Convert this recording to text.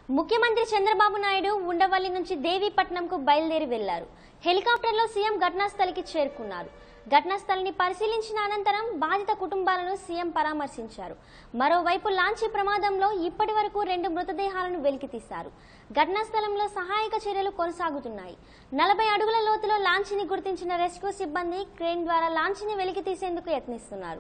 ముఖ్యమంత్రి చంద్రబాబు నాయుడు ఉండవల్లి నుంచి దేవీపట్నంకు బయలుదేరి వెళ్లారు హెలికాప్టర్లో సీఎం ఘటనాస్థలికి చేరుకున్నారు ఘటనాస్థలిని పరిశీలించిన అనంతరం బాధిత కుటుంబాలను సీఎం పరామర్శించారు మరోవైపు లాంచీ ప్రమాదంలో ఇప్పటి వరకు రెండు మృతదేహాలను వెలికితీశారు ఘటనా స్థలంలో సహాయక చర్యలు కొనసాగుతున్నాయి నలభై అడుగుల లోతులో లాంచీని గుర్తించిన రెస్క్యూ సిబ్బంది క్రేన్ ద్వారా లాంచీని వెలికి తీసేందుకు యత్నిస్తున్నారు